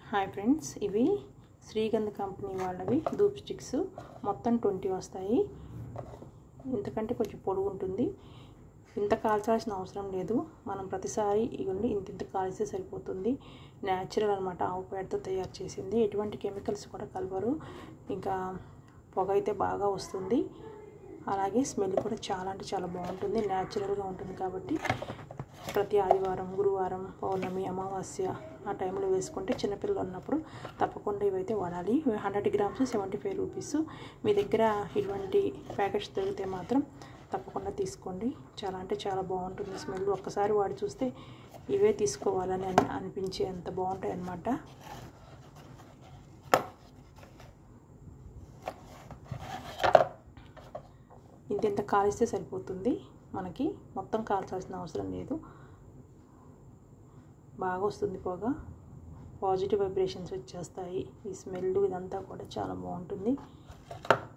hi friends ఇవి శ్రీగంధ company వాళ్ళవి ధూప్ sticks మొత్తం ట్వంటీ వస్తాయి ఇంతకంటే కొంచెం పొడుగు ఉంటుంది ఇంత కాల్చాల్సిన అవసరం లేదు మనం ప్రతిసారి ఇవ్వండి ఇంత ఇంత కాల్స్తే సరిపోతుంది న్యాచురల్ అనమాట ఆవు పేడతో తయారు చేసింది ఎటువంటి కెమికల్స్ కూడా కలవరు ఇంకా పొగ అయితే బాగా వస్తుంది అలాగే స్మెల్ కూడా చాలా అంటే చాలా బాగుంటుంది న్యాచురల్గా ఉంటుంది కాబట్టి ప్రతి ఆదివారం గురువారం పౌర్ణమి అమావాస్య ఆ టైంలో వేసుకుంటే చిన్నపిల్లలు ఉన్నప్పుడు తప్పకుండా ఇవైతే వాడాలి hundred grams seventy five rupees మీ దగ్గర ఇటువంటి ప్యాకెట్స్ దొరికితే మాత్రం తప్పకుండా తీసుకోండి చాలా అంటే చాలా బాగుంటుంది స్మెల్ ఒక్కసారి వాడి చూస్తే ఇవే తీసుకోవాలని అని అనిపించే అంత బాగుంటాయి అన్నమాట ఇంత ఇంత కాలిస్తే సరిపోతుంది మనకి మొత్తం కాల్చాల్సిన అవసరం లేదు బాగా వస్తుంది పొగ పాజిటివ్ వైబ్రేషన్స్ వచ్చేస్తాయి ఈ స్మెల్ ఇదంతా కూడా చాలా బాగుంటుంది